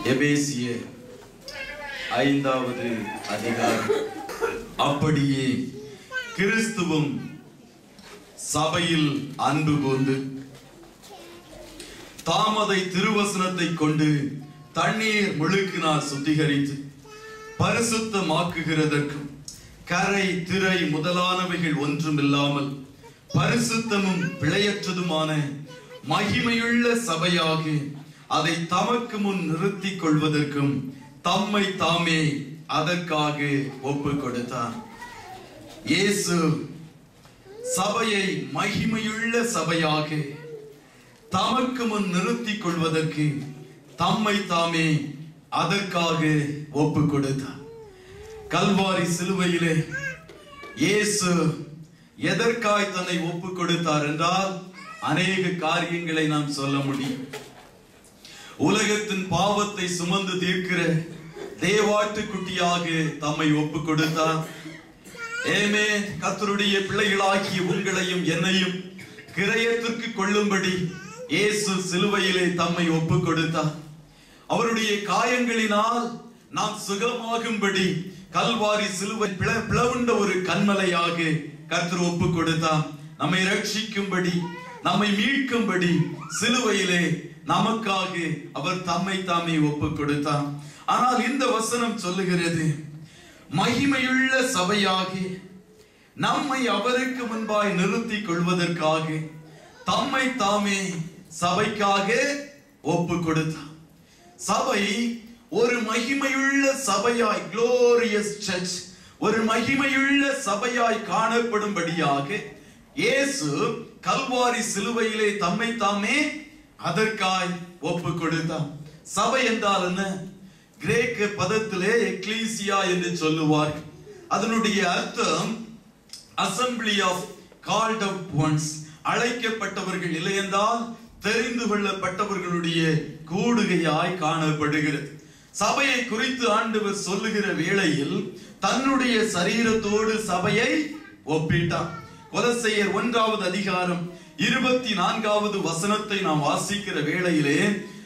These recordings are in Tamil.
எபேசிய ஐந்தாவது அதிகாரம் அப்படியே கிறிஸ்துவும் சபையில் அன்பு கூர்ந்து தாமதை திருவசனத்தை கொண்டு தண்ணீர் முழுக்கினால் சுத்திகரித்து பரிசுத்தமாக்குகிறதற்கும் கரை திரை முதலானவைகள் ஒன்றுமில்லாமல் பரிசுத்தமும் பிழையற்றதுமான மகிமையுள்ள சபையாக அதை தமக்கு முன் நிறுத்திக் கொள்வதற்கும் தம்மை தாமே அதற்காக ஒப்பு கொடுத்தார் இயேசு சபையை மகிமையுள்ள சபையாக தமக்கு முன் நிறுத்திக் கொள்வதற்கு தம்மை தாமே அதற்காக ஒப்பு கொடுத்தார் கல்வாரி சிலுவையிலே இயேசு எதற்காய் தன்னை ஒப்பு கொடுத்தார் என்றால் அநேக காரியங்களை நாம் சொல்ல முடியும் உலகத்தின் பாவத்தை சுமந்து தீர்க்கிற தேவாட்டுக்குட்டியாக தம்மை ஒப்பு கொடுத்தார் ஏமே கத்தருடைய பிள்ளைகளாகிய உங்களையும் என்னையும் கிரயத்திற்கு கொள்ளும்படி இயேசு சிலுவையிலே தம்மை ஒப்பு கொடுத்தார் அவருடைய காயங்களினால் நாம் சுகமாகும்படி கல்வாரி சிலுவை பிள- பிளவுண்ட ஒரு கண்மலையாக கர்த்தர் ஒப்பு கொடுத்தார் நம்மை ரட்சிக்கும்படி நம்மை மீட்கும்படி சிலுவையிலே நமக்காக அவர் தம்மை தாமே ஒப்பு கொடுத்தார் ஆனால் இந்த வசனம் சொல்லுகிறது மகிமையுள்ள சபையாக நம்மை அவருக்கு முன்பாய் நிறுத்திக் கொள்வதற்காக தம்மை தாமே சபைக்காக ஒப்பு கொடுத்தார் சபை ஒரு மகிமையுள்ள சபையாய் glorious church ஒரு மகிமையுள்ள சபையாய் காணப்படும்படியாக இயேசு கல்வாரி சிலுவையிலே தம்மை தாமே அதற்காய் ஒப்பு கொடுத்தார் சபை என்றால் என்ன கிரேக்க பதத்திலே எக்லீசியா என்று சொல்லுவார் அதனுடைய அர்த்தம் assembly of called out ones அழைக்கப்பட்டவர்கள் இல்லையென்றால் தெரிந்து கொள்ளப்பட்டவர்களுடைய கூடுகையாய் காணப்படுகிறது சபையை குறித்து ஆண்டவர் சொல்லுகிற வேளையில் தன்னுடைய சரீரத்தோடு சபையை ஒப்பிட்டார் கொலசையர் ஒன்றாவது அதிகாரம் இருபத்தி நான்காவது வசனத்தை நாம் வாசிக்கிற வேளையிலே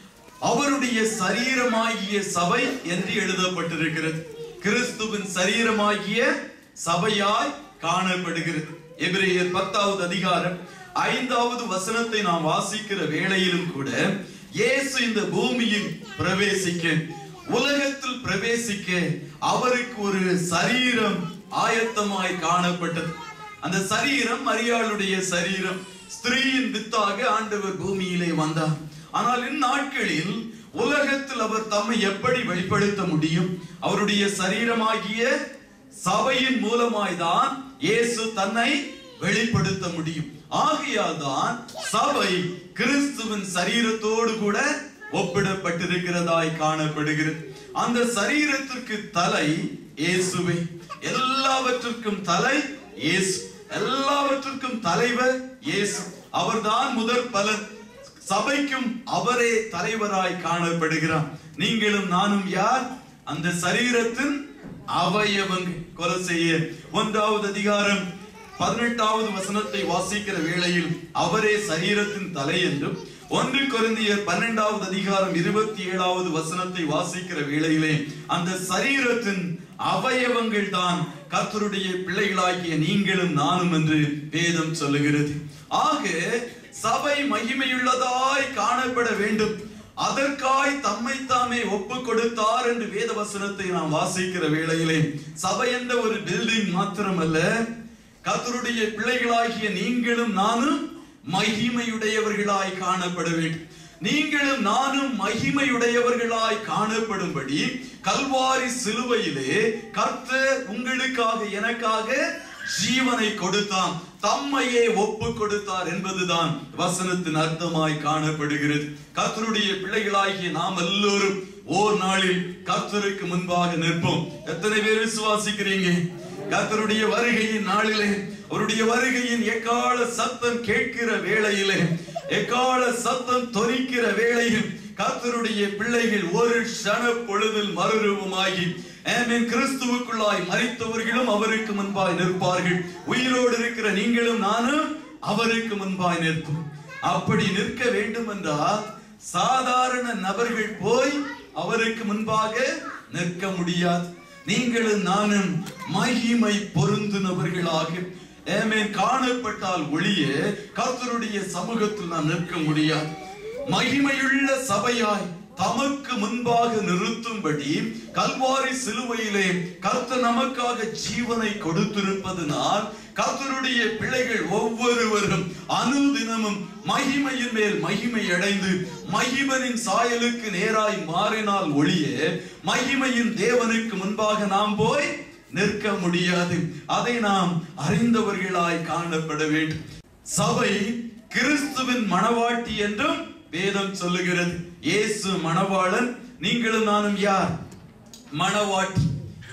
அவருடைய சரீரமாகிய சபை என்று எழுதப்பட்டிருக்கிறது கிறிஸ்துவின் சரீரமாகிய சபையாய் காணப்படுகிறது எபிரேயர் பத்தாவது அதிகாரம் ஐந்தாவது வசனத்தை நாம் வாசிக்கிற வேளையிலும் கூட இயேசு இந்த பூமியில் பிரவேசிக்க உலகத்தில் பிரவேசிக்க அவருக்கு ஒரு சரீரம் ஆயத்தமாய் காணப்பட்டது அந்த சரீரம் மரியாளுடைய சரீரம் ஸ்திரீயின் வித்தாக ஆண்டவர் பூமியிலே வந்தார் ஆனால் இந்நாட்களில் உலகத்தில் அவர் தம்மை எப்படி வெளிப்படுத்த முடியும் அவருடைய சரீரமாகிய சபையின் மூலமாய்தான் இயேசு தன்னை வெளிப்படுத்த முடியும் ஆகையால் தான் சபை கிறிஸ்துவின் சரீரத்தோடு கூட ஒப்பிடப்பட்டிருக்கிறதாய் காணப்படுகிறது அந்த சரீரத்திற்கு தலை இயேசுவே எல்லாவற்றிற்கும் தலை இயேசு எல்லாவற்றிற்கும் தலைவர் இயேசு அவர்தான் முதற் பலன் சபைக்கும் அவரே தலைவராய் காணப்படுகிறார் நீங்களும் நானும் யார் அந்த சரீரத்தின் அவயவங்கள் கொலசெய்ய ஒன்றாவது அதிகாரம் பதினெட்டாவது வசனத்தை வாசிக்கிற வேளையில் அவரே சரீரத்தின் தலை என்றும் ஒன்று கொரிந்தியர் பன்னெண்டாவது அதிகாரம் இருபத்தி ஏழாவது வசனத்தை வாசிக்கிற வேளையிலே அந்த சரீரத்தின் அவயவங்கள் தான் கர்த்தருடைய பிள்ளைகளாகிய நீங்களும் நானும் என்று வேதம் சொல்லுகிறது ஆக சபை மகிமையுள்ளதாய் காணப்பட வேண்டும் அதற்காய் தம்மை தாமே ஒப்பு கொடுத்தார் என்று வேத வசனத்தை நாம் வாசிக்கிற வேளையிலே சபை என்ற ஒரு பில்டிங் மாத்திரமல்ல கர்த்தருடைய பிள்ளைகளாகிய நீங்களும் நானும் மகிமையுடையவர்களாய் காணப்பட வேண்டும் நீங்களும் நானும் மகிமையுடையவர்களாய் காணப்படும்படி கல்வாரி சிலுவையிலே கர்த்தர் உங்களுக்காக எனக்காக ஜீவனை கொடுத்தான் தம்மையே ஒப்பு கொடுத்தார் என்பதுதான் வசனத்தின் அர்த்தமாய் காணப்படுகிறது கர்த்தருடைய பிள்ளைகளாகிய நாம் எல்லோரும் ஓர் நாளில் கர்த்தருக்கு முன்பாக நிற்போம் எத்தனை பேர் விசுவாசிக்கிறீங்க கர்த்தருடைய வருகையின் நாளிலே அவருடைய வருகையின் எக்கால சத்தம் கேட்கிற வேளையிலே எக்கால சத்தம் தொனிக்கிற வேளையில் கர்த்தருடைய பிள்ளைகள் ஒரு க்ஷண பொழுதில் மறுரூபமாகி ஆமென் கிறிஸ்துவுக்குள்ளாய் மரித்தவர்களும் அவருக்கு முன்பாய் நிற்பார்கள் உயிரோடு இருக்கிற நீங்களும் நானும் அவருக்கு முன்பாய் நிற்போம் அப்படி நிற்க வேண்டும் என்றால் சாதாரண நபர்கள் போய் அவருக்கு முன்பாக நிற்க முடியாது நீங்களும் நானும் மகிமை பொருந்தினவர்களாக ஏமேன் காணப்பட்டால் ஒளிய கர்த்தருடைய சமூகத்தில் நாம் நிற்க முடியாது மகிமையுள்ள சபையாய் தமக்கு முன்பாக நிறுத்தும்படி கல்வாரி சிலுவையிலே கர்த்தர் நமக்காக ஜீவனை கொடுத்திருப்பதனால் கர்த்தருடைய பிள்ளைகள் ஒவ்வொருவரும் அனுதினமும் மகிமையின் மேல் மகிமை அடைந்து மகிமனின் சாயலுக்கு நேராய் மாறினால் ஒளிய மகிமையின் தேவனுக்கு முன்பாக நாம் போய் நிற்க முடியாது அதை நாம் அறிந்தவர்களாய் காணப்பட வேண்டும் சபை கிறிஸ்துவின் மணவாட்டி என்றும் வேதம் சொல்லுகிறது இயேசு மணவாளன் நீங்களும் நானும் யார் மணவாட்டி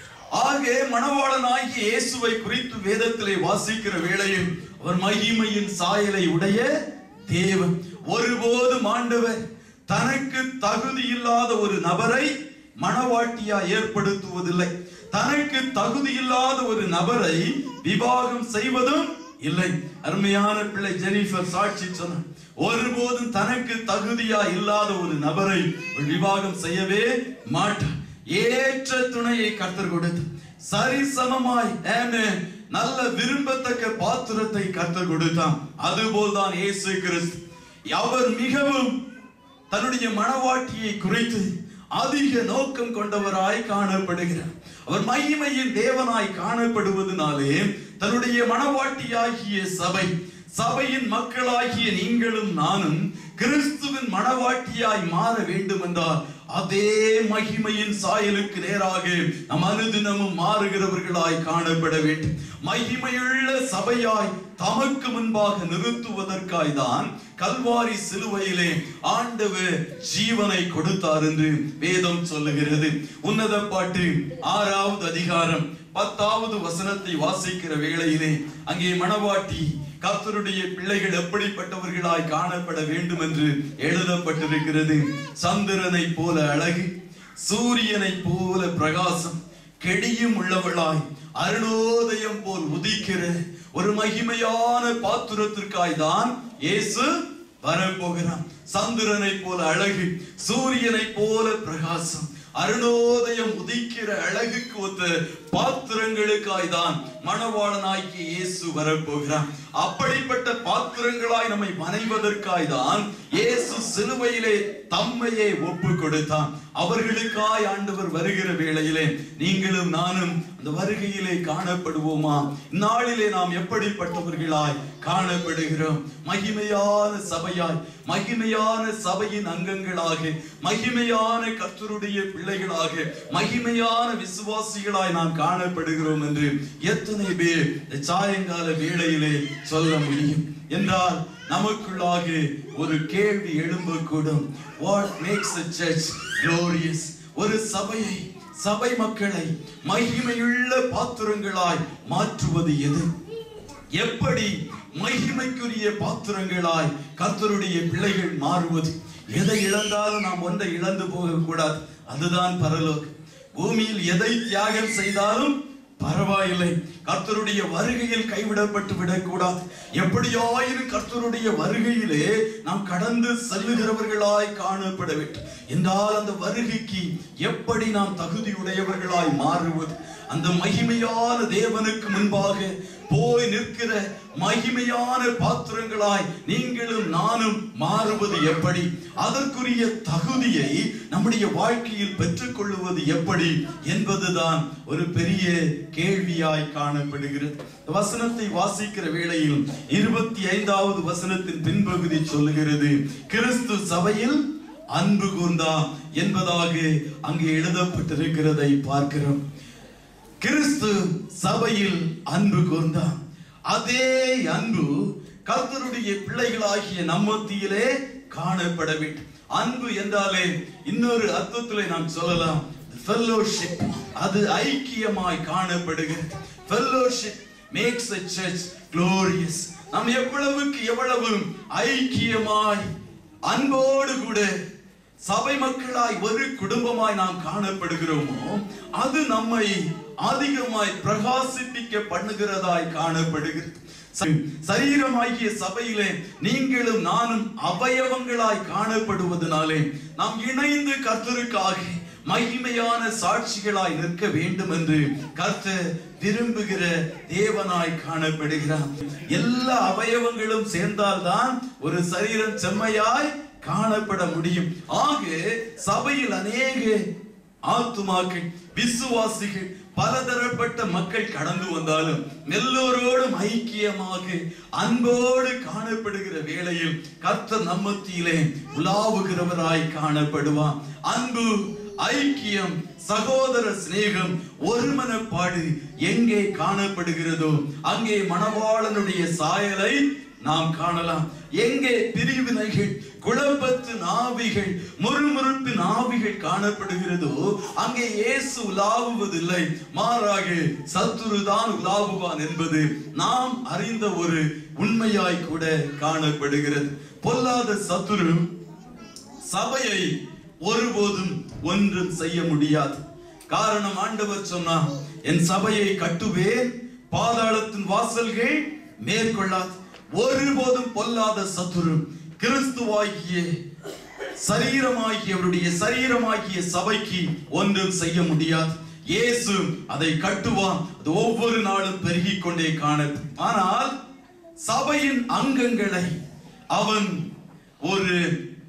ஆக மணவாளன் ஆகிய இயேசுவை குறித்து வேதத்திலே வாசிக்கிற வேளையில் அவர் மகிமையின் சாயலை உடைய தேவன் ஒருபோதும் ஆண்டவர் தனக்கு தகுதி இல்லாத ஒரு நபரை மணவாட்டியா ஏற்படுத்துவதில்லை தனக்கு தகுதி இல்லாத ஒரு நபரை விவாகம் செய்வதும் இல்லை அருமையான பிள்ளை ஜெனிஃபர் சாட்சி சொன்னார் ஒருபோதும் தனக்கு தகுதியா இல்லாத ஒரு நபரை விவாகம் செய்யவே மாட்டார் ஏற்ற துணையை கர்த்தர் கொடுத்து சரிசமமாய் ஆமென் நல்ல விரும்பத்தக்க பாத்திரத்தை கர்த்தர் கொடுத்தான் அதுபோல் தான் இயேசு கிறிஸ்து அவர் மிகவும் தன்னுடைய மனவாட்டியை குறித்து அதிக நோக்கம் கொண்டவராய் காணப்படுகிறார் அவர் மகிமையின் தேவனாய் காணப்படுவதனாலே தன்னுடைய மனவாட்டியாகிய சபை சபையின் மக்களாகிய நீங்களும் நானும் கிறிஸ்துவின் மனவாட்டியாய் மாற வேண்டும் என்றால் அதே மகிமையின் சாயலுக்கு நேராக நம் அனுதினமும் மாறுகிறவர்களாய் காணப்பட வேண்டும் மகிமையுள்ள சபையாய் தமக்கு முன்பாக நிறுத்துவதற்காய் தான் கல்வாரி சிலுவையிலே ஆண்டவர் ஜீவனை கொடுத்தார் என்று வேதம் சொல்லுகிறது உன்னத பாட்டு ஆறாவது அதிகாரம் பத்தாவது வசனத்தை வாசிக்கிற வேளையிலே அங்கே மணவாட்டி கர்த்தருடைய பிள்ளைகள் எப்படிப்பட்டவர்களாய் காணப்பட வேண்டும் என்று எழுதப்பட்டிருக்கிறது சந்திரனை போல அழகு சூரியனை போல பிரகாசம் கெடியும் உள்ளவளாய் அருணோதயம் போல் உதிக்கிற ஒரு மகிமையான பாத்திரத்திற்காய் தான் இயேசு வரப்போகிறான் சந்திரனை போல அழகு சூரியனை போல பிரகாசம் அருணோதயம் உதிக்கிற அழகுக்கு ஒத்த பாத்திரங்களுக்காய் தான் மணவாளனாகிய இயேசு வரப்போகிறான் அப்படிப்பட்ட பாத்திரங்களாய் நம்மை மனைவதற்காய் தான் இயேசு சிலுவையிலே தம்மையே ஒப்பு கொடுத்தான் அவர்களுக்காய் ஆண்டவர் வருகிற வேளையிலே நீங்களும் நானும் அந்த வருகையிலே காணப்படுவோமா இந்நாளிலே நாம் எப்படிப்பட்டவர்களாய் காணப்படுகிறோம் மகிமையான சபையாய் மகிமையான சபையின் அங்கங்களாக மகிமையான கர்த்தருடைய பிள்ளைகளாக மகிமையான விசுவாசிகளாய் நாம் காணப்படுகிறோம் என்று எத்தனை பேர் இந்த சாயங்கால வேளையிலே சொல்ல முடியும் என்றால் நமக்குள்ளாக ஒரு கேள்வி எழும்பக்கூடும் what makes a church glorious ஒரு சபையை சபை மக்களை மகிமையுள்ள பாத்திரங்களாய் மாற்றுவது எது எப்படி மகிமைக்குரிய பாத்திரங்களாய் கர்த்தருடைய பிள்ளைகள் மாறுவது எதை இழந்தாலும் நாம் ஒன்றை இழந்து போக கூடாது அதுதான் பரலோகம் பூமியில் எதை தியாகம் செய்தாலும் பரவாயில்லை கர்த்தருடைய வருகையில் கைவிடப்பட்டு விடக்கூடாது எப்படியாயினும் கர்த்தருடைய வருகையிலே நாம் கடந்து செல்லுகிறவர்களாய் காணப்பட வேண்டும் என்றால் அந்த வருகைக்கு எப்படி நாம் தகுதியுடையவர்களாய் மாறுவது அந்த மகிமையான தேவனுக்கு முன்பாக போய் நிற்கிற மகிமையான பாத்திரங்களாய் நீங்களும் நானும் மாறுவது எப்படி அதற்குரிய தகுதியை நம்முடைய வாழ்க்கையில் பெற்றுக்கொள்வது எப்படி என்பதுதான் ஒரு பெரிய கேள்வியாய் காணப்படுகிறது இந்த வசனத்தை வாசிக்கிற வேளையில் இருபத்தி ஐந்தாவது வசனத்தின் பின்பகுதி சொல்லுகிறது கிறிஸ்து சபையில் அன்பு கூர்ந்தா என்பதாக அங்கே எழுதப்பட்டிருக்கிறதை பார்க்கிறோம் கிறிஸ்து சபையில் அன்பு கூர்ந்தார் அதே அன்பு கர்த்தருடைய பிள்ளைகளாகிய நம்மத்தியிலே காணப்பட வேண்டும் அன்பு என்றாலே இன்னொரு அர்த்தத்திலே நாம் சொல்லலாம் ஃபெல்லோஷிப் அது ஐக்கியமாய் காணப்படுகிறது fellowship makes a church glorious நாம் எவ்வளவுக்கு எவ்வளவு ஐக்கியமாய் அன்போடு கூட சபை மக்களாய் ஒரு குடும்பமாய் நாம் காணப்படுகிறோமோ அது நம்மை அதிகமாய் பிரகாசிப்பிக்க பண்ணுகிறதாய் காணப்படுகிறது சரீரமாகிய சபையிலே நீங்களும் நானும் அவயவங்களாய் காணப்படுவதனாலே நாம் இணைந்து கர்த்தருக்காக மகிமையான சாட்சிகளாய் நிற்க வேண்டும் என்று கர்த்தர் விரும்புகிற தேவனாய் காணப்படுகிறார் எல்லா அவயவங்களும் சேர்ந்தால்தான் ஒரு சரீரம் செம்மையாய் காணப்பட முடியும் ஆக சபையில் அநேக ஆத்துமாக்கள் விசுவாசிகள் பலதரப்பட்ட மக்கள் கடந்து வந்தாலும் எல்லோரோடும் ஐக்கியமாக அன்போடு காணப்படுகிற வேளையில் கர்த்தர் நம்மத்தியிலே உலாவுகிறவராய் காணப்படுவார் அன்பு ஐக்கியம் சகோதர சிநேகம் ஒருமனப்பாடு எங்கே காணப்படுகிறதோ அங்கே மணவாளனுடைய சாயலை நாம் காணலாம் எங்கே பிரிவினைகள் குழப்பத்து நாவிகள் முறுமுறுப்பு நாவிகள் காணப்படுகிறதோ அங்கே இயேசு உலாவுவதில்லை மாறாக சத்துருதான் உலாவுவான் என்பது நாம் அறிந்த ஒரு உண்மையாய் கூட காணப்படுகிறது பொல்லாத சத்துரு சபையை ஒருபோதும் ஒன்றும் செய்ய முடியாது காரணம் ஆண்டவர் சொன்னார் என் சபையை கட்டுவேன் பாதாளத்தின் வாசல்கள் மேற்கொள்ளாது ஒருபோதும் பொல்லாத சத்துரு கிறிஸ்துவாகிய சரீரமாகிய அவருடைய சரீரமாகிய சபைக்கு ஒன்றும் செய்ய முடியாது இயேசு அதை கட்டுவான் அது ஒவ்வொரு நாளும் பெருகிக் கொண்டே காண ஆனால் சபையின் அங்கங்களை அவன் ஒரு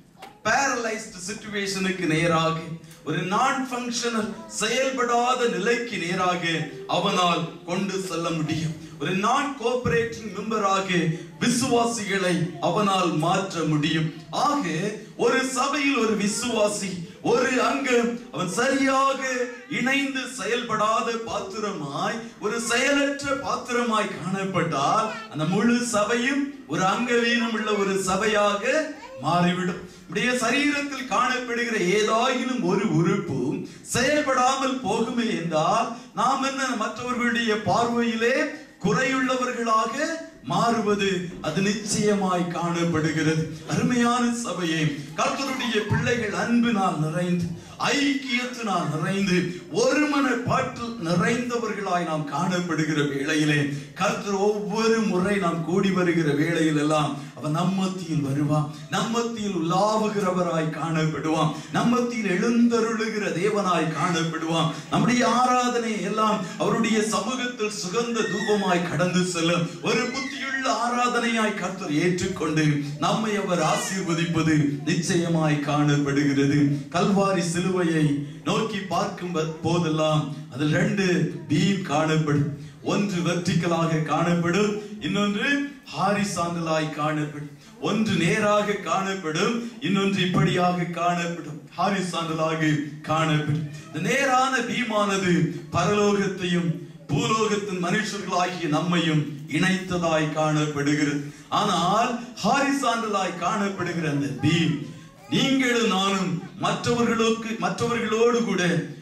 பேரலைஸ்ட் சிச்சுவேஷனுக்கு நேராக ஒரு நான் ஃபங்க்ஷனல் செயல்படாத நிலைக்கு நேராக அவனால் கொண்டு செல்ல முடியும் ஒரு நான் கோஆபரேட்டிங் மெம்பராக விசுவாசிகளை அவனால் மாற்ற முடியும் ஆக ஒரு சபையில் ஒரு விசுவாசி ஒரு அங்கம் அவன் சரியாக இணைந்து செயல்படாத பாத்திரமாய் ஒரு செயலற்ற பாத்திரமாய் காணப்பட்டால் அந்த முழு சபையும் ஒரு அங்கவீனம் உள்ள ஒரு சபையாக மாறிவிடும் இப்படியே சரீரத்தில் காணப்படுகிற ஏதாயினும் ஒரு உறுப்பு செயல்படாமல் போகுமே என்றால் நாம் என்ன மற்றவர்களுடைய பார்வையிலே குறையுள்ளவர்களாக மாறுவது அது நிச்சயமாய் காணப்படுகிறது அருமையான சபையை கர்த்தருடைய பிள்ளைகள் அன்பினால் நிறைந்து ஐக்கியத்தினால் நிறைந்து ஒருமன பாட்டில் நிறைந்தவர்களாய் நாம் காணப்படுகிற வேளையிலே கர்த்தர் ஒவ்வொரு முறை நாம் கூடி வருகிற வேளையில் எல்லாம் அவன் நம்மத்தியில் வருவான் நம்மத்தியில் உலாவுகிறவராய் காணப்படுவான் நம்மத்தியில் எழுந்தருளுகிற தேவனாய் காணப்படுவான் நம்முடைய ஆராதனை எல்லாம் அவருடைய சமூகத்தில் சுகந்த தூபமாய் கடந்து செல்லும் ஒரு புத்தியுள்ள ஆராதனையாய் கர்த்தர் ஏற்றுக்கொண்டு நம்மை அவர் ஆசீர்வதிப்பது நிச்சயமாய் காணப்படுகிறது கல்வாரி சிலுவையை நோக்கி பார்க்கும் போதெல்லாம் அதில் ரெண்டு பீம் காணப்படும் ஒன்று வெர்டிக்கலாக காணப்படும் இன்னொன்று ஹாரிசாண்டலாய் காணப்படும் ஒன்று நேராக காணப்படும் இன்னொன்று இப்படியாக காணப்படும் ஹாரிசாண்டலாக காணப்படும் இந்த நேரான பீமானது பரலோகத்தையும் பூலோகத்தின் மனுஷர்களாகிய நம்மையும் இணைத்ததாய் காணப்படுகிறது ஆனால் ஹாரிசாண்டலாய் காணப்படுகிற அந்த பீம் நீங்களும் நானும் மற்றவர்களுக்கு மற்றவர்களோடு கூட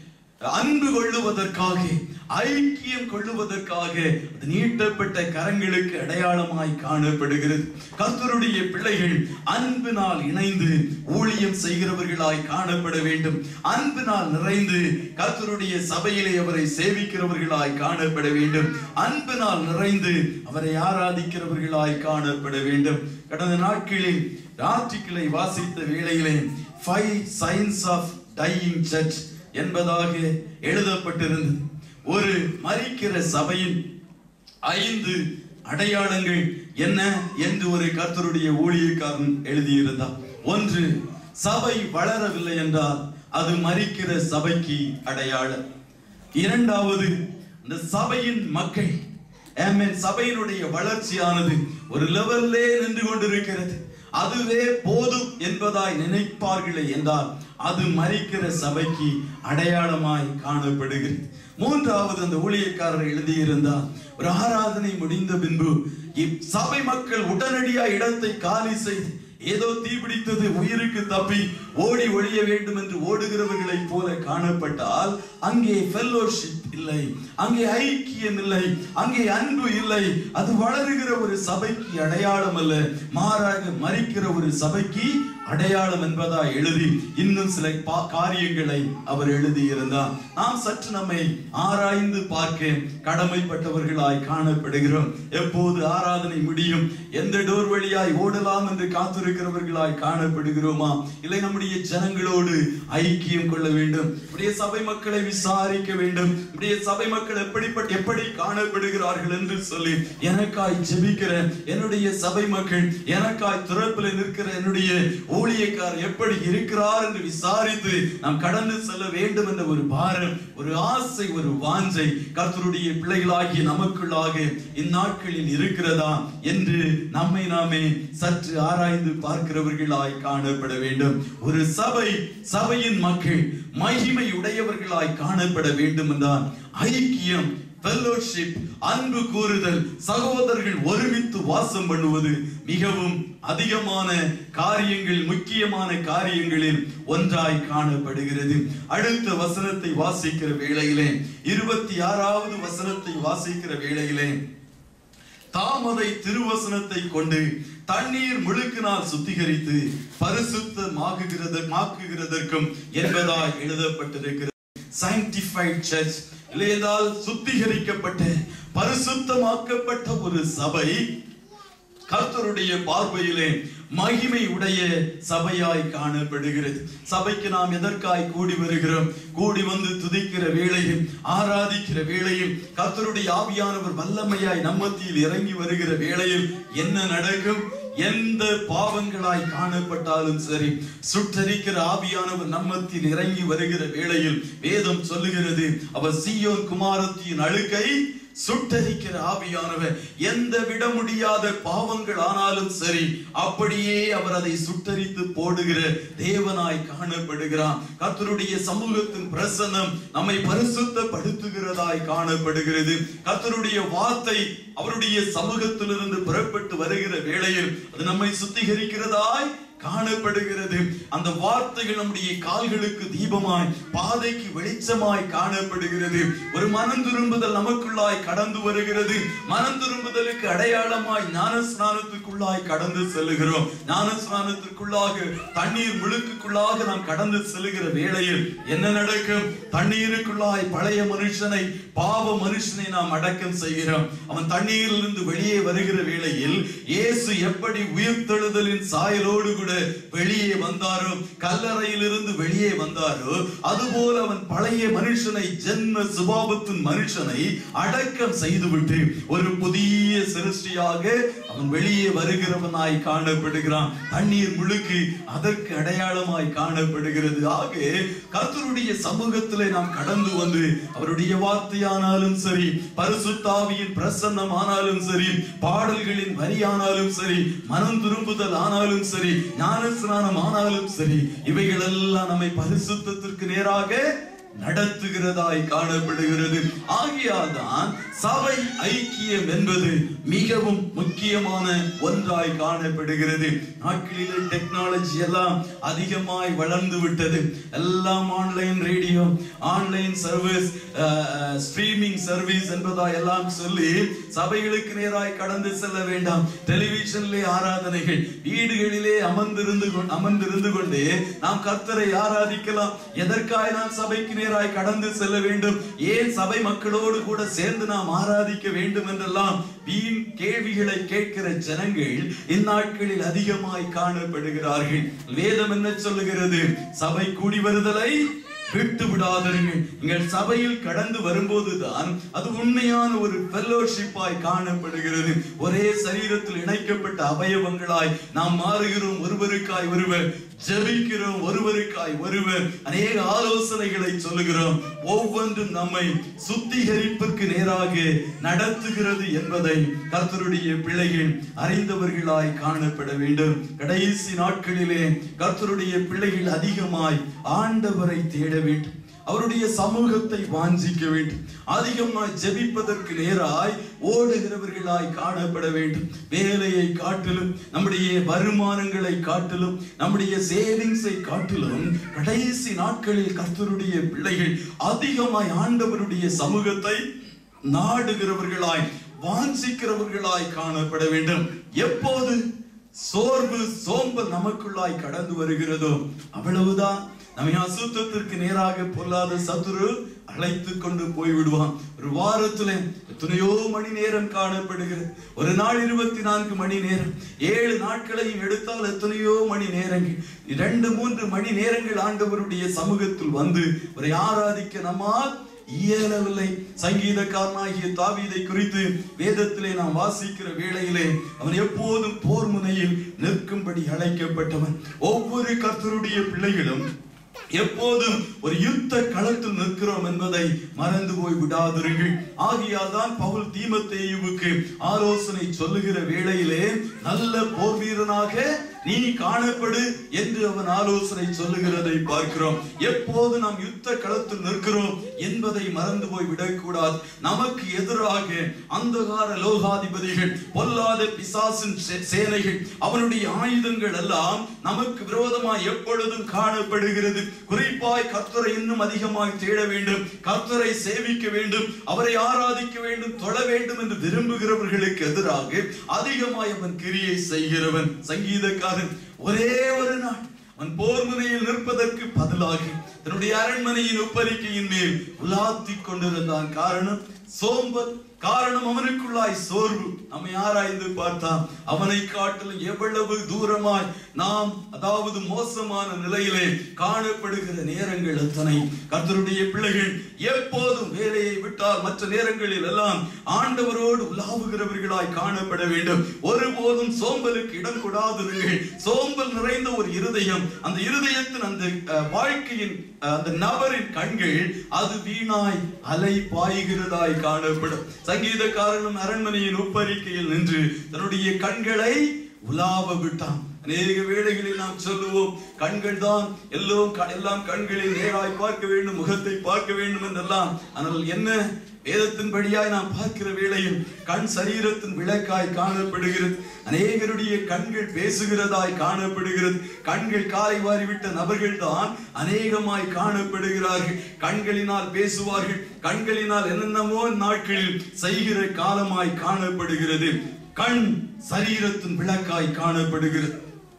அன்பு கொள்ளுவதற்காக ஐக்கியம் கொள்ளுவதற்காக அது நீட்டப்பட்ட கரங்களுக்கு அடையாளமாய் காணப்படுகிறது கர்த்தருடைய பிள்ளைகள் அன்பினால் இணைந்து ஊழியம் செய்கிறவர்களாய் காணப்பட வேண்டும் அன்பினால் நிறைந்து கர்த்தருடைய சபையிலே அவரை சேவிக்கிறவர்களாய் காணப்பட வேண்டும் அன்பினால் நிறைந்து அவரை ஆராதிக்கிறவர்களாய் காணப்பட வேண்டும் கடந்த நாட்களில் ஆர்டிக்கிளை வாசித்த வேளையிலே five signs of dying church என்பதாக எழுதப்பட்டிருந்தது ஒரு மறிக்கிற சபையின் ஐந்து அடையாளங்கள் என்ன என்று ஒரு கர்த்தருடைய ஊழியக்காரன் எழுதியிருந்தார் ஒன்று சபை வளரவில்லை என்றால் அது மறிக்கிற சபைக்கு அடையாளம் இரண்டாவது இந்த சபையின் மக்கள் ஆமென் சபையினுடைய வளர்ச்சியானது ஒரு லெவல்லே நின்று கொண்டிருக்கிறது அதுவே போதும் என்பதாய் நினைப்பார்களே என்றால் அது மறிக்கிற சபைக்கு அடையாளமாய் காணப்படுகிறது மூன்றாவது அந்த ஊழியக்காரர் எழுதியிருந்தார் ஒரு ஆராதனை முடிந்த பின்பு சபை மக்கள் உடனடியாக இடத்தை காலி செய்து ஏதோ தீபிடித்தது உயிருக்கு தப்பி ஓடி ஒழிய வேண்டும் என்று ஓடுகிறவர்களைப் போல காணப்பட்டால் அங்கே ஃபெல்லோஷிப் இல்லை அங்கே ஐக்கியம் இல்லை அங்கே அன்பு இல்லை அது வளருகிற ஒரு சபைக்கு அடையாளம் அல்ல மாறாக மறிக்கிற ஒரு சபைக்கு அடையாளம் என்பதா எழுதி இன்னும் சில பா- காரியங்களை அவர் எழுதியிருந்தார் நாம் சற்று நம்மை ஆராய்ந்து பார்க்க கடமைப்பட்டவர்களாய் காணப்படுகிறோம் எப்போது ஆராதனை முடியும் எந்த டோர் வழியாய் ஓடலாம் என்று காத்திருக்கிறவர்களாய் காணப்படுகிறோமா இல்லை நம்முடைய ஜனங்களோடு ஐக்கியம் கொள்ள வேண்டும் நம்முடைய சபை மக்களை விசாரிக்க வேண்டும் நம்முடைய சபை மக்கள் எப்படிப்பட்ட எப்படி காணப்படுகிறார்கள் என்று சொல்லி எனக்காய் ஜெபிக்கிற என்னுடைய சபை மக்கள் எனக்காய் திறப்பில் நிற்கிற என்னுடைய ஊழியக்கார் எப்படி இருக்கிறார் என்று விசாரித்து நாம் கடந்து செல்ல வேண்டும் என்ற ஒரு பாரம் ஒரு ஆசை ஒரு வாஞ்சை கர்த்தருடைய பிள்ளைகளாகிய நமக்குள்ளாக இந்நாட்களில் இருக்கிறதா என்று நம்மை நாமே சற்று ஆராய்ந்து பார்க்கிறவர்களாய் காணப்பட வேண்டும் ஒரு சபை சபையின் மக்கள் மகிமை உடையவர்களாய் காணப்பட வேண்டும் என்றால் ஐக்கியம் fellowship அன்பு கூறுதல் சகோதரர்கள் ஒருமித்து வாசம் பண்ணுவது மிகவும் அதிகமான காரியங்கள் முக்கியமான காரியங்களில் ஒன்றாய் காணப்படுகிறது அடுத்த வசனத்தை வாசிக்கிற வேளையிலே இருபத்தி ஆறாவது வசனத்தை வாசிக்கிற வேளையிலே தாமதை திருவசனத்தை கொண்டு தண்ணீர் முழுக்கினால் சுத்திகரித்து பரிசுத்தமாகுகிறது மாக்குகிறதற்கும் என்பதாய் எழுதப்பட்டிருக்கிறது sanctified church இல்லையென்றால் சுத்திகரிக்கப்பட்ட பரிசுத்தமாக்கப்பட்ட ஒரு சபை கர்த்தருடைய பார்வையிலே மகிமை உடைய சபையாய் காணப்படுகிறது சபைக்கு நாம் எதற்காய் கூடி வருகிறோம் கூடி வந்து துதிக்கிற வேளையில் ஆராதிக்கிற வேளையில் கர்த்தருடைய ஆவியானவர் வல்லமையாய் நம்மத்தியில் இறங்கி வருகிற வேளையில் என்ன நடக்கும் எந்த பாவங்களாய் காணப்பட்டாலும் சரி சுட்டரிக்கிற ஆவியானவர் நம்மத்தில் இறங்கி வருகிற வேளையில் வேதம் சொல்லுகிறது அவர் சீயோன் குமாரத்தின் அழுக்கை சுட்டரிக்கிற ஆவியானவர் எந்த விட முடியாத பாவங்கள் ஆனாலும் சரி அப்படியே அவர் அதை சுட்டரித்து போடுகிற தேவனாய் காணப்படுகிறார் கர்த்தருடைய சமூகத்தின் பிரசன்னம் நம்மை பரிசுத்தப்படுத்துகிறதாய் காணப்படுகிறது கர்த்தருடைய வார்த்தை அவருடைய சமூகத்திலிருந்து புறப்பட்டு வருகிற வேளையில் அது நம்மை சுத்திகரிக்கிறதாய் காணப்படுகிறது அந்த வார்த்தைகள் நம்முடைய கால்களுக்கு தீபமாய் பாதைக்கு வெளிச்சமாய் காணப்படுகிறது ஒரு மனம் திரும்புதல் நமக்குள்ளாய் கடந்து வருகிறது மனம் திரும்புதலுக்கு அடையாளமாய் ஞான ஸ்நானத்துக்குள்ளாய் கடந்து செல்லுகிறோம் ஞான ஸ்நானத்திற்குள்ளாக தண்ணீர் முழுக்குக்குள்ளாக நாம் கடந்து செல்லுகிற வேளையில் என்ன நடக்கும் தண்ணீருக்குள்ளாய் பழைய மனுஷனை பாவ மனுஷனை நாம் அடக்கம் செய்கிறோம் அவன் தண்ணீரிலிருந்து வெளியே வருகிற வேளையில் இயேசு எப்படி உயிர்த்தெழுதலின் சாயலோடு கூட வெளியே வந்தாரோ கல்லறையிலிருந்து வெளியே வந்தாரோ அதுபோல அவன் பழைய மனுஷனை ஜென்ம சுபாவத்தின் மனுஷனை அடக்கம் செய்துவிட்டு ஒரு புதிய சிருஷ்டியாக அவன் வெளியே வருகிறவனாய் காணப்படுகிறான் தண்ணீர் முழுக்கு அதற்கு அடையாளமாய் காணப்படுகிறது ஆக கர்த்தருடைய சமூகத்திலே நாம் கடந்து வந்து அவருடைய வார்த்தையானாலும் சரி பரிசுத்தாவியின் பிரசன்னம் ஆனாலும் சரி பாடல்களின் வரியானாலும் சரி மனம் திரும்புதல் ஆனாலும் சரி ஞானஸ்நானம் ஆனாலும் சரி இவைகள் எல்லாம் நம்மை பரிசுத்தத்திற்கு நேராக நடத்துகிறதாய் காணப்படுகிறது ஆகையால் தான் சபை ஐக்கியம் என்பது மிகவும் முக்கியமான ஒன்றாய் காணப்படுகிறது நாட்களிலே டெக்னாலஜி எல்லாம் அதிகமாய் வளர்ந்து விட்டது எல்லாம் online radio online service streaming service என்பதா எல்லாம் சொல்லி சபைகளுக்கு நேராய் கடந்து செல்ல வேண்டாம் டெலிவிஷன்லே ஆராதனைகள் வீடுகளிலே அமர்ந்திருந்து கொண்டு அமர்ந்திருந்து கொண்டு நாம் கர்த்தரை ஆராதிக்கலாம் எதற்காய் நாம் சபைக்கு நேராய் கடந்து செல்ல வேண்டும் ஏன் சபை மக்களோடு கூட சேர்ந்து நாம் ஆராதிக்க வேண்டும் என்றெல்லாம் வீண் கேள்விகளை கேட்கிற ஜனங்கள் இந்நாட்களில் அதிகமாய் காணப்படுகிறார்கள் வேதம் என்ன சொல்லுகிறது சபை கூடி வருதலை விட்டு விடாதீர்கள் நீங்கள் சபையில் கடந்து வரும்போதுதான் அது உண்மையான ஒரு ஃபெல்லோஷிப்பாய் காணப்படுகிறது ஒரே சரீரத்தில் இணைக்கப்பட்ட அவயவங்களாய் நாம் மாறுகிறோம் ஒருவருக்காய் ஒருவர் ஜெபிக்கிறோம் ஒருவருக்காய் ஒருவர் அநேக ஆலோசனைகளை சொல்லுகிறோம் ஒவ்வொன்றும் நம்மை சுத்திகரிப்புக்கு நேராக நடத்துகிறது என்பதை கர்த்தருடைய பிள்ளைகள் அறிந்தவர்களாய் காணப்பட வேண்டும் கடைசி நாட்களிலே கர்த்தருடைய பிள்ளைகள் அதிகமாய் ஆண்டவரை தேட வேண்டும் அவருடைய சமூகத்தை வாஞ்சிக்க வேண்டும் அதிகமாய் ஜெபிப்பதற்கு நேராய் ஓடுகிறவர்களாய் காணப்பட வேண்டும் வேலையை காட்டிலும் நம்முடைய வருமானங்களை காட்டிலும் நம்முடைய சேவிங்ஸை காட்டிலும் கடைசி நாட்களில் கர்த்தருடைய பிள்ளைகள் அதிகமாய் ஆண்டவருடைய சமூகத்தை நாடுகிறவர்களாய் வாஞ்சிக்கிறவர்களாய் காணப்பட வேண்டும் எப்போது சோர்வு சோம்பல் நமக்குள்ளாய் கடந்து வருகிறதோ அவ்வளவுதான் நம்மை அசுத்தத்திற்கு நேராக பொல்லாத சத்துரு அழைத்து கொண்டு போய் விடுவான் ஒரு வாரத்துல எத்தனையோ மணி நேரம் காணப்படுகிறது ஒரு நாள் இருபத்தி நான்கு மணி நேரம் ஏழு நாட்களையும் எடுத்தால் எத்தனையோ மணி நேரங்கள் இரண்டு மூன்று மணி நேரங்கள் ஆண்டவருடைய சமூகத்தில் வந்து ஒரு ஆராதிக்க நம்மால் இயலவில்லை சங்கீதக்காரனாகிய தாவீதை குறித்து வேதத்திலே நாம் வாசிக்கிற வேளையிலே அவன் எப்போதும் போர் முனையில் நிற்கும்படி அழைக்கப்பட்டவன் ஒவ்வொரு கர்த்தருடைய பிள்ளைகளும் எப்போதும் ஒரு யுத்த களத்தில் நிற்கிறோம் என்பதை மறந்து போய் விடாதிருங்கள் ஆகியால் தான் பவுல் தீமத்தேயுவுக்கு ஆலோசனை சொல்லுகிற வேளையிலே நல்ல போர் வீரனாக நீ காணப்படு என்று அவன் ஆலோசனை சொல்லுகிறதை பார்க்கிறோம் எப்போது நாம் யுத்த களத்தில் நிற்கிறோம் என்பதை மறந்து போய் விடக்கூடாது நமக்கு எதிராக அந்தகார லோகாதிபதிகள் பொல்லாத பிசாசின் சே- சேனைகள் அவனுடைய ஆயுதங்கள் எல்லாம் நமக்கு விரோதமாய் எப்பொழுதும் காணப்படுகிறது குறிப்பாய் கர்த்தரை இன்னும் அதிகமாய் தேட வேண்டும் கர்த்தரை சேவிக்க வேண்டும் அவரை ஆராதிக்க வேண்டும் தொழ வேண்டும் என்று விரும்புகிறவர்களுக்கு எதிராக அதிகமாய் அவன் கிரியை செய்கிறவன் சங்கீதக்காரன் ஒரே ஒரு நாள் அவன் போர் முனையில் நிற்பதற்கு பதிலாக தன்னுடைய அரண்மனையின் ஒப்பரிக்கையின் மேல் உலாத்திக் கொண்டிருந்தான் காரணம் சோம்பல் காரணம் அவனுக்குள்ளாய் சோர்வு நம்மை ஆராய்ந்து பார்த்தான் அவனை காட்டிலும் எவ்வளவு தூரமாய் நாம் அதாவது மோசமான நிலையிலே காணப்படுகிற நேரங்கள் எத்தனை கர்த்தருடைய பிள்ளைகள் எப்போதும் வேலையை விட்டால் மற்ற நேரங்களில் எல்லாம் ஆண்டவரோடு உலாவுகிறவர்களாய் காணப்பட வேண்டும் ஒருபோதும் சோம்பலுக்கு இடம் கொடாதிருங்கள் சோம்பல் நிறைந்த ஒரு இருதயம் அந்த இருதயத்தின் அந்த அஹ், வாழ்க்கையின் அஹ், அந்த நபரின் கண்கள் அது வீணாய் அலை பாய்கிறதாய் காணப்படும் சங்கீதக்காரனும் அரண்மனையின் உப்பரிக்கையில் நின்று தன்னுடைய கண்களை உலாவ விட்டான் அநேக வேளைகளில் நாம் சொல்லுவோம் கண்கள் தான் எல்லோரும் க- எல்லாம் கண்களில் நேராய் பார்க்க வேண்டும் முகத்தை பார்க்க வேண்டும் என்றெல்லாம் ஆனால் என்ன வேதத்தின்படியாய் நாம் பார்க்கிற வேளையில் கண் சரீரத்தின் விளக்காய் காணப்படுகிறது அநேகருடைய கண்கள் பேசுகிறதாய் காணப்படுகிறது கண்கள் காலை வாரிவிட்ட நபர்கள் தான் அநேகமாய் காணப்படுகிறார்கள் கண்களினால் பேசுவார்கள் கண்களினால் என்னென்னமோ நாட்களில் செய்கிற காலமாய் காணப்படுகிறது கண் சரீரத்தின் விளக்காய் காணப்படுகிறது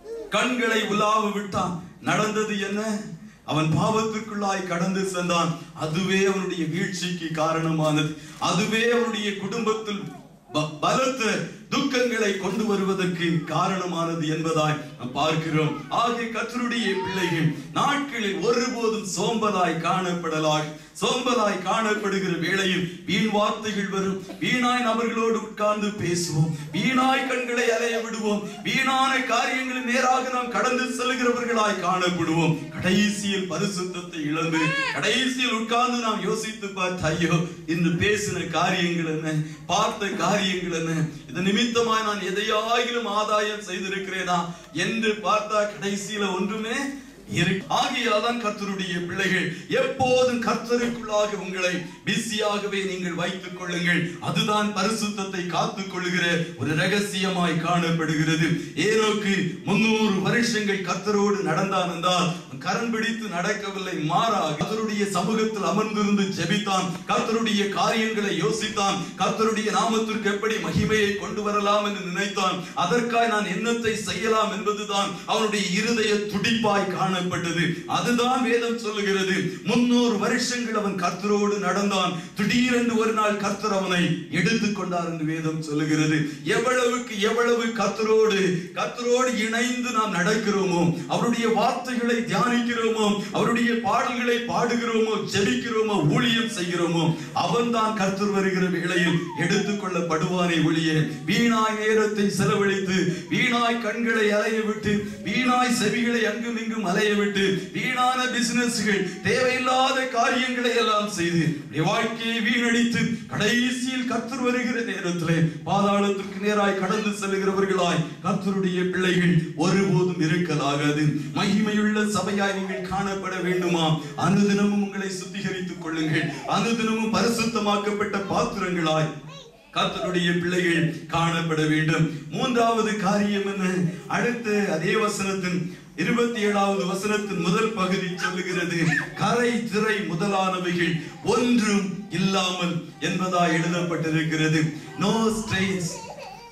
கண்களை உலாவ விட்டான் நடந்தது என்ன அவன் பாவத்திற்குள்ளாய் கடந்து சென்றான் அதுவே அவனுடைய வீழ்ச்சிக்கு காரணமானது அதுவே அவனுடைய குடும்பத்தில் ப- பலத்த துக்கங்களை கொண்டு வருவதற்கு காரணமானது என்பதாய் நாம் பார்க்கிறோம் ஆகிய கத்தருடைய பிள்ளைகள் நாட்களில் ஒருபோதும் சோம்பலாய் காணப்படலாய் சோம்பலாய் காணப்படுகிற வேளையில் வீண் வார்த்தைகள் வரும் வீணாய் நபர்களோடு உட்கார்ந்து பேசுவோம் வீணாய் கண்களை அலைய விடுவோம் வீணான காரியங்களின் நேராக நாம் கடந்து செல்கிறவர்களாய் காணப்படுவோம் கடைசியில் பரிசுத்தத்தை இழந்து கடைசியில் உட்கார்ந்து நாம் யோசித்து பார்த்து ஐயோ இன்று பேசின காரியங்கள் என்ன பார்த்த காரியங்கள் என்ன இது நிமித்தமாய் நான் எதையாகிலும் ஆதாயம் செய்திருக்கிறேனா என்று பார்த்தா கடைசியில ஒன்றுமே இரு- ஆகையால்தான் கர்த்தருடைய பிள்ளைகள் எப்போதும் கர்த்தருக்குள்ளாக உங்களை பிஸியாகவே நீங்கள் வைத்துக் கொள்ளுங்கள் அதுதான் பரிசுத்தத்தை காத்துக் கொள்ளுகிற ஒரு ரகசியமாய் காணப்படுகிறது ஏனோக்கு முன்னூறு வருஷங்கள் கர்த்தரோடு நடந்தான் என்றால் கரம் பிடித்து நடக்கவில்லை மாறாக கர்த்தருடைய சமூகத்தில் அமர்ந்திருந்து ஜெபித்தான் கர்த்தருடைய காரியங்களை யோசித்தான் கர்த்தருடைய நாமத்திற்கு எப்படி மகிமையை கொண்டு வரலாம் என்று நினைத்தான் அதற்காய் நான் என்னத்தை செய்யலாம் என்பதுதான் அவனுடைய இருதய துடிப்பாய் காணப்பட்டது அதுதான் வேதம் சொல்லுகிறது முன்னூறு வருஷங்கள் அவன் கர்த்தரோடு நடந்தான் திடீரென்று ஒரு நாள் கர்த்தர் அவனை எடுத்துக் கொண்டார் என்று வேதம் சொல்லுகிறது எவ்வளவுக்கு எவ்வளவு கர்த்தரோடு கர்த்தரோடு இணைந்து நாம் நடக்கிறோமோ அவருடைய வார்த்தைகளை தியானிக்கிறோமோ அவருடைய பாடல்களை பாடுகிறோமோ ஜெபிக்கிறோமோ ஊழியம் செய்கிறோமோ அவன்தான் கர்த்தர் வருகிற வேளையில் எடுத்துக்கொள்ளப்படுவானே ஒழிய வீணாய் நேரத்தை செலவழித்து வீணாய் கண்களை அலைய விட்டு வீணாய் செவிகளை அங்கும் இங்கும் அலைய விட்டு வீணான பிசினஸ்கள் தேவையில்லாத காரியங்களை எல்லாம் செய்து உடைய வாழ்க்கையை வீணடித்து கடைசியில் கர்த்தர் வருகிற நேரத்திலே பாதாளத்திற்கு நேராய் கடந்து செல்கிறவர்களாய் கர்த்தருடைய பிள்ளைகள் ஒருபோதும் இருக்கலாகாது மகிமையுள்ள சபையாய் நீங்கள் காணப்பட வேண்டுமா அனுதினமும் உங்களை சுத்திகரித்துக் கொள்ளுங்கள் அனுதினமும் பரிசுத்தமாக்கப்பட்ட பாத்திரங்களாய் கர்த்தருடைய பிள்ளைகள் காணப்பட வேண்டும் மூன்றாவது காரியம் என்ன அடுத்து அதே வசனத்தின் இருபத்தி ஏழாவது வசனத்தின் முதல் பகுதி சொல்லுகிறது கரை திரை முதலானவைகள் ஒன்றும் இல்லாமல் என்பதா எழுதப்பட்டிருக்கிறது நோ ஸ்ட்ரெயின்ஸ்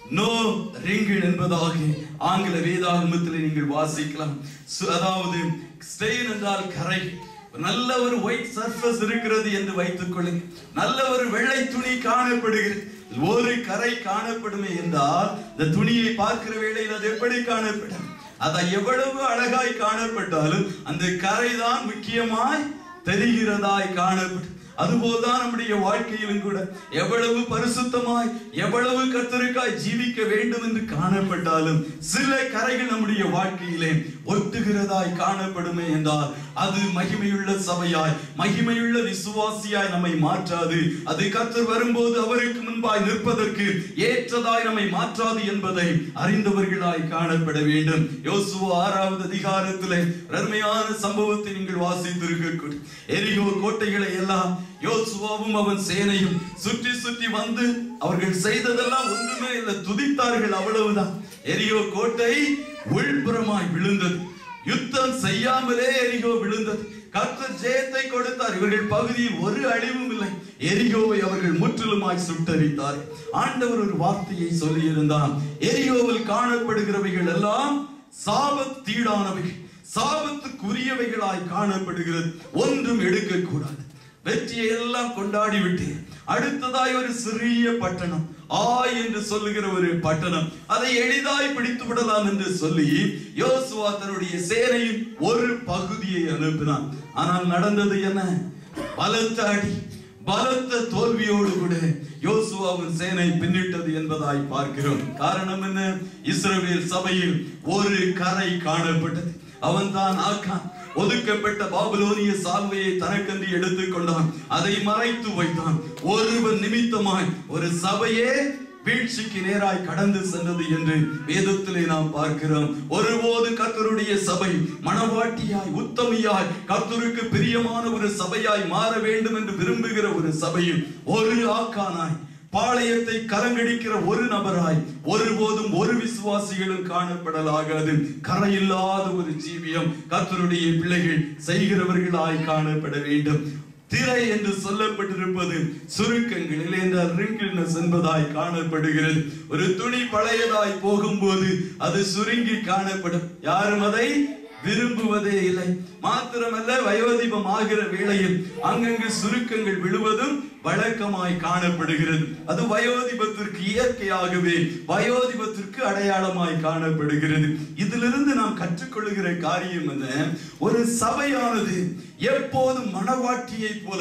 நோ ரிங்கிள் என்பதாக ஆங்கில வேதாகமத்தில் நீங்கள் வாசிக்கலாம் சு- அதாவது ஸ்டெயின் என்றால் கரை நல்ல ஒரு ஒயிட் சர்ஃபேஸ் இருக்கிறது என்று வைத்துக் கொள்ளுங்க நல்ல ஒரு வெள்ளை துணி காணப்படுகிறது ஒரு கரை காணப்படுமே என்றால் இந்த துணியை பார்க்கிற வேளையில் அது எப்படி காணப்படும் அதை எவ்வளவு அழகாய் காணப்பட்டாலும் அந்த கரை தான் முக்கியமாய் தெரிகிறதாய் காணப்படும் அதுபோல்தான் நம்முடைய வாழ்க்கையிலும் கூட எவ்வளவு பரிசுத்தமாய் எவ்வளவு கத்தருக்காய் ஜீவிக்க வேண்டும் என்று காணப்பட்டாலும் சில கரைகள் நம்முடைய வாழ்க்கையிலே ஒட்டுகிறதாய் காணப்படுமே என்றால் அது மகிமையுள்ள சபையாய் மகிமையுள்ள விசுவாசியாய் நம்மை மாற்றாது அது கத்தர் வரும்போது அவருக்கு முன்பாய் நிற்பதற்கு ஏற்றதாய் நம்மை மாற்றாது என்பதை அறிந்தவர்களாய் காணப்பட வேண்டும் யோசுவா ஆறாவது அதிகாரத்திலே ஒரு அருமையான சம்பவத்தை நீங்கள் வாசித்திருக்க எரிகோ கோட்டைகளை எல்லாம் யோசுவாவும் அவன் சேனையும் சுற்றி சுற்றி வந்து அவர்கள் செய்ததெல்லாம் ஒன்றுமே இல்லை துதித்தார்கள் அவ்வளவுதான் எரியோ கோட்டை உள்புறமாய் விழுந்தது யுத்தம் செய்யாமலே எரிகோ விழுந்தது கர்த்தர் ஜெயத்தை கொடுத்தார் இவர்கள் பகுதியில் ஒரு அழிவும் இல்லை எரிகோவை அவர்கள் முற்றிலுமாய் சுட்டரித்தார் ஆண்டவர் ஒரு வார்த்தையை சொல்லியிருந்தான் எரிகோவில் காணப்படுகிறவைகள் எல்லாம் சாபத்தீடானவைகள் சாபத்துக்குரியவைகளாய் காணப்படுகிறது ஒன்றும் எடுக்கக்கூடாது வெற்றியை எல்லாம் கொண்டாடி விட்டு அடுத்ததாய் ஒரு சிறிய பட்டணம் ஆய் என்று சொல்லுகிற ஒரு பட்டணம் அதை எளிதாய் பிடித்து விடலாம் என்று சொல்லி யோசுவா தன்னுடைய சேனையின் ஒரு பகுதியை அனுப்பினான் ஆனால் நடந்தது என்ன பலத்த அடி பலத்த தோல்வியோடு கூட யோசுவாவின் சேனை பின்னிட்டது என்பதாய் பார்க்கிறோம் காரணம் என்ன இஸ்ரவேல் சபையில் ஒரு கரை காணப்பட்டது அவன்தான் ஆக்கான் ஒதுக்கப்பட்ட பாபிலோனிய சால்வையை தனக்கென்று எடுத்துக்கொண்டான் அதை மறைத்து வைத்தான் ஒருவன் நிமித்தமாய் ஒரு சபையே வீழ்ச்சிக்கு நேராய் கடந்து சென்றது என்று வேதத்திலே நாம் பார்க்கிறோம் ஒருபோது கர்த்தருடைய சபை மணவாட்டியாய் உத்தமியாய் கர்த்தருக்கு பிரியமான ஒரு சபையாய் மாற வேண்டும் என்று விரும்புகிற ஒரு சபையில் ஒரு ஆக்கானாய் பாளையத்தை கலங்கடிக்கிற ஒரு நபராய் ஒருபோதும் ஒரு விசுவாசிகளும் காணப்படலாகாது கரையில்லாத ஒரு ஜீவியம் கர்த்தருடைய பிள்ளைகள் செய்கிறவர்களாய் காணப்பட வேண்டும் திரை என்று சொல்லப்பட்டிருப்பது சுருக்கங்களில் என்றால் wrinkleness என்பதாய் காணப்படுகிறது ஒரு துணி பழையதாய் போகும்போது அது சுருங்கி காணப்படும் யாரும் அதை விரும்புவதே இல்லை மாத்திரமல்ல வயோதிபம் ஆகிற வேளையில் அங்கங்கு சுருக்கங்கள் விழுவதும் வழக்கமாய் காணப்படுகிறது அது வயோதிபத்திற்கு இயற்கையாகவே வயோதிபத்திற்கு அடையாளமாய் காணப்படுகிறது இதிலிருந்து நாம் கற்றுக்கொள்ளுகிற காரியம் என்ன ஒரு சபையானது எப்போதும் மணவாட்டியை போல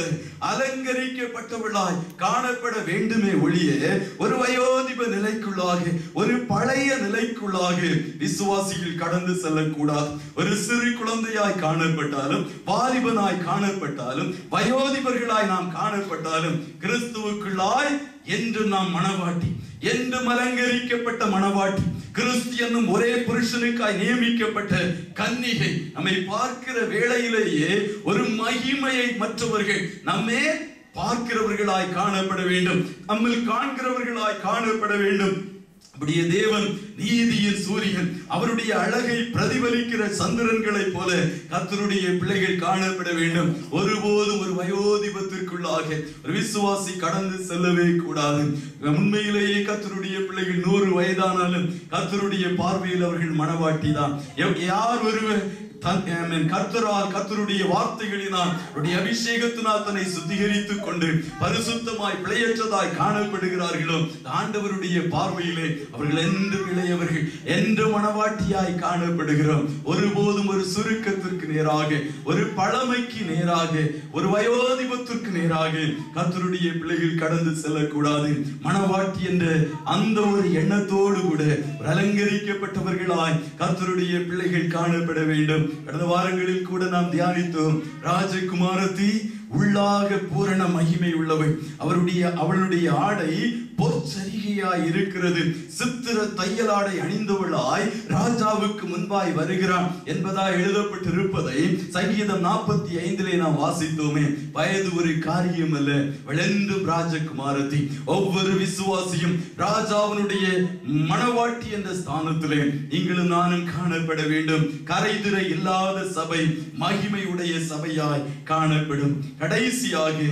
அலங்கரிக்கப்பட்டவளாய் காணப்பட வேண்டுமே ஒழிய ஒரு வயோதிப நிலைக்குள்ளாக ஒரு பழைய நிலைக்குள்ளாக விசுவாசிகள் கடந்து செல்லக்கூடாது ஒரு சிறு குழந்தையாய் காணப்பட்டாலும் வாலிபனாய் காணப்பட்டாலும் வயோதிபர்களாய் நாம் காணப்பட்டாலும் கிறிஸ்துவுக்குள்ளாய் என்று நாம் மணவாட்டி என்று அலங்கரிக்கப்பட்ட மணவாட்டி கிறிஸ்து என்னும் ஒரே புருஷனுக்காய் நியமிக்கப்பட்ட கன்னிகை நம்மை பார்க்கிற வேளையிலேயே ஒரு மகிமையை மற்றவர்கள் நம்மே பார்க்கிறவர்களாய் காணப்பட வேண்டும் நம்மில் காண்கிறவர்களாய் காணப்பட வேண்டும் அப்படியே தேவன் நீதியின் சூரியன் அவருடைய அழகை பிரதிபலிக்கிற சந்திரன்களைப் போல கர்த்தருடைய பிள்ளைகள் காணப்பட வேண்டும் ஒருபோதும் ஒரு வயோதிபத்திற்குள்ளாக ஒரு விசுவாசி கடந்து செல்லவே கூடாது உண்மையிலேயே கர்த்தருடைய பிள்ளைகள் நூறு வயதானாலும் கர்த்தருடைய பார்வையில் அவர்கள் மனவாட்டி தான் யார் ஒருவர் தன் ஆமென். கர்த்தரால் கர்த்தருடைய வார்த்தைகளினால் அவருடைய அபிஷேகத்தினால் தன்னை சுத்திகரித்துக் கொண்டு பரிசுத்தமாய் பிழையற்றதாய் காணப்படுகிறார்களோ ஆண்டவருடைய பார்வையிலே அவர்கள் என்று இளையவர்கள் என்று மனவாட்டியாய் காணப்படுகிறோம் ஒருபோதும் ஒரு சுருக்கத்திற்கு நேராக ஒரு பழமைக்கு நேராக ஒரு வயோதிபத்திற்கு நேராக கர்த்தருடைய பிள்ளைகள் கடந்து செல்லக்கூடாது மனவாட்டி என்ற அந்த ஒரு எண்ணத்தோடு கூட ஒரு அலங்கரிக்கப்பட்டவர்களாய் கர்த்தருடைய பிள்ளைகள் காணப்பட வேண்டும் கடந்த வாரங்களில் கூட நாம் தியானித்தோம் ராஜகுமாரத்தி உள்ளாக பூரண மகிமை உள்ளவை அவருடைய அவளுடைய ஆடை பொற்சரிகையாய் இருக்கிறது சித்திர தையலாடை அணிந்தவளாய் ராஜாவுக்கு முன்பாய் வருகிறான் என்பதாய் எழுதப்பட்டிருப்பதை சங்கீதம் நாற்பத்தி ஐந்திலே நாம் வாசித்தோமே வயது ஒரு காரியம் அல்ல விளந்தும் ராஜகுமாரத்தி ஒவ்வொரு விசுவாசியும் ராஜாவினுடைய மணவாட்டி என்ற ஸ்தானத்திலே நீங்களும் நானும் காணப்பட வேண்டும் கரைதிரை இல்லாத சபை மகிமையுடைய சபையாய் காணப்படும் கடைசியாக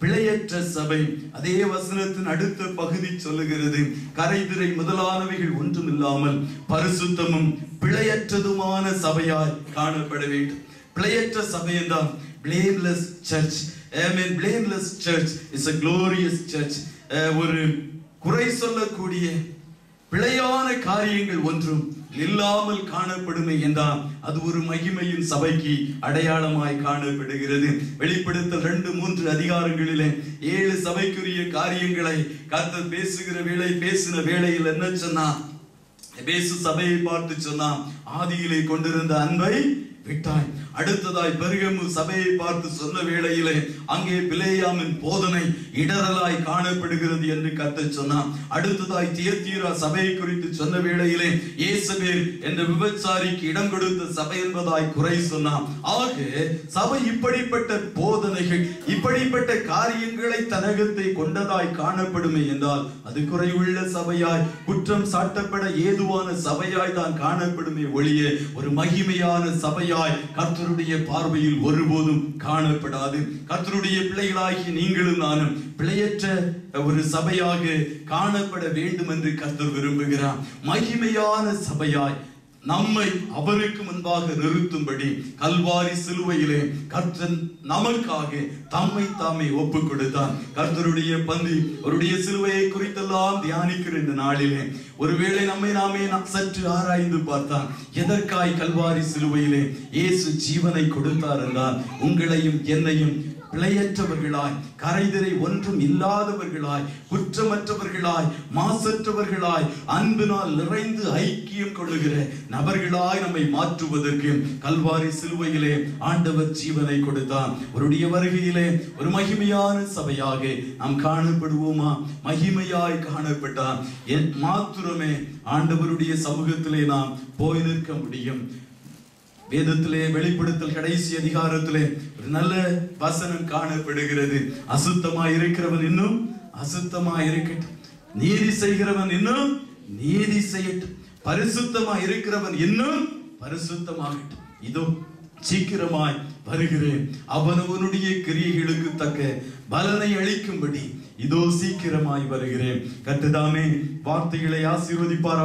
பிழையற்ற சபை அதே வசனத்தின் அடுத்த பகுதி சொல்லுகிறது கரைதிரை முதலானவைகள் ஒன்றும் இல்லாமல் பரிசுத்தமும் பிழையற்றதுமான சபையாய் காணப்பட வேண்டும் பிழையற்ற சபை என்றால் blameless church I mean blameless church is a glorious church அஹ் ஒரு குறை சொல்லக்கூடிய பிழையான காரியங்கள் ஒன்றும் இல்லாமல் காணப்படுமே என்றால் அது ஒரு மகிமையின் சபைக்கு அடையாளமாய் காணப்படுகிறது வெளிப்படுத்தல் ரெண்டு மூன்று அதிகாரங்களிலே ஏழு சபைக்குரிய காரியங்களை கர்த்தர் பேசுகிற வேளை பேசின வேளையில் என்ன சொன்னா எபேசு சபையை பார்த்து சொன்னா ஆதியிலே கொண்டிருந்த அன்பை விட்டாய் அடுத்ததாய் பெருகமு சபையை பார்த்து சொன்ன வேளையிலே அங்கே பிலேயாமின் போதனை இடரலாய் காணப்படுகிறது என்று கத்த சொன்னான் அடுத்ததாய் தியத்தீரா சபையை குறித்து சொன்ன வேளையிலே இயேசுபேர் என்ற விபச்சாரிக்கு இடம் கொடுத்த சபை என்பதாய் குறை சொன்னான் ஆக சபை இப்படிப்பட்ட போதனைகள் இப்படிப்பட்ட காரியங்களை தனகத்தை கொண்டதாய் காணப்படுமே என்றால் அது குறைவுள்ள சபையாய் குற்றம் சாட்டப்பட ஏதுவான சபையாய் தான் காணப்படுமே ஒழிய ஒரு மகிமையான சபையாய் கர்த்தருடைய பார்வையில் ஒருபோதும் காணப்படாது கர்த்தருடைய பிள்ளைகளாகி நீங்களும் நானும் பிழையற்ற ஒரு சபையாக காணப்பட வேண்டும் என்று கர்த்தர் விரும்புகிறார் மகிமையான சபையாய் நம்மை அவருக்கு முன்பாக நிறுத்தும்படி கல்வாரி சிலுவையிலே கர்த்தன் நமக்காக தம்மை தாமே ஒப்பு கொடுத்தான் கர்த்தருடைய பந்தி அவருடைய சிலுவையை குறித்தெல்லாம் தியானிக்கிற இந்த நாளிலே ஒருவேளை நம்மை நாமே நாம் சற்று ஆராய்ந்து பார்த்தான் எதற்காய் கல்வாரி சிலுவையிலே இயேசு ஜீவனை கொடுத்தார் என்றால் உங்களையும் என்னையும் பிழையற்றவர்களாய் கரைதிரை ஒன்றும் இல்லாதவர்களாய் குற்றமற்றவர்களாய் மாசற்றவர்களாய் அன்பினால் நிறைந்து ஐக்கியம் கொள்ளுகிற நபர்களாய் நம்மை மாற்றுவதற்கு கல்வாரி சிலுவையிலே ஆண்டவர் ஜீவனை கொடுத்தார் அவருடைய வருகையிலே ஒரு மகிமையான சபையாக நாம் காணப்படுவோமா மகிமையாய் காணப்பட்டார் என் மாத்திரமே ஆண்டவருடைய சமூகத்திலே நாம் போய் நிற்க முடியும் வேதத்திலே வெளிப்படுத்தல் கடைசி அதிகாரத்திலே ஒரு நல்ல வசனம் காணப்படுகிறது அசுத்தமா இருக்கிறவன் இன்னும் அசுத்தமா இருக்கட்டும் நீதி செய்கிறவன் இன்னும் நீதி செய்யட்டும் பரிசுத்தமா இருக்கிறவன் இன்னும் பரிசுத்தமாகட்டும் இதோ சீக்கிரமாய் வருகிறேன் அவனவனுடைய கிரியைகளுக்கு தக்க பலனை அளிக்கும்படி இதோ சீக்கிரமாய் வருகிறேன் கட்டுதாமே வார்த்தைகளை ஆசீர்வதிப்பாரா